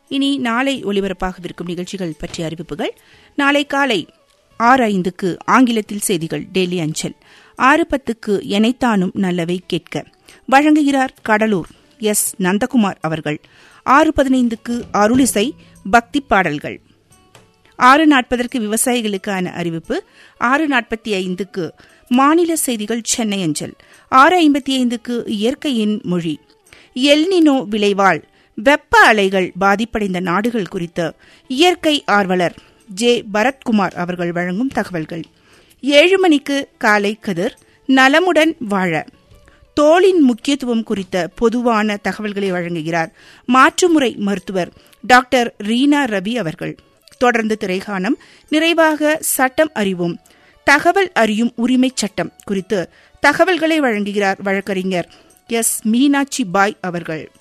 இனி நாளை ஒலிபரப்பாகவிருக்கும் நிகழ்ச்சிகள் பற்றிய அறிவிப்புகள் நாளை காலை ஆறு ஐந்துக்கு ஆங்கிலத்தில் செய்திகள் டெல்லி அஞ்சல் ஆறு பத்துக்கு எனைத்தானும் நல்லவை கேட்க வழங்குகிறார் கடலூர் எஸ் நந்தகுமார் அவர்கள் ஆறு பதினைந்துக்கு அருளிசை பக்தி பாடல்கள் ஆறு நாற்பதற்கு விவசாயிகளுக்கான அறிவிப்பு ஆறு நாற்பத்தி ஐந்துக்கு மாநில செய்திகள் சென்னை அஞ்சல் ஆறு ஐம்பத்தி ஐந்துக்கு இயற்கையின் மொழி எல்னினோ விளைவால் வெப்ப அலைகள் பாதிப்படைந்த நாடுகள் குறித்த இயற்கை ஆர்வலர் ஜே பரத்குமார் அவர்கள் வழங்கும் தகவல்கள் ஏழு மணிக்கு காலை கதிர் நலமுடன் வாழ தோலின் முக்கியத்துவம் குறித்த பொதுவான தகவல்களை வழங்குகிறார் மாற்றுமுறை மருத்துவர் டாக்டர் ரீனா ரவி அவர்கள் தொடர்ந்து திரைகாணம் நிறைவாக சட்டம் அறிவும் தகவல் அறியும் உரிமை சட்டம் குறித்து தகவல்களை வழங்குகிறார் வழக்கறிஞர் எஸ் மீனாட்சி பாய் அவர்கள்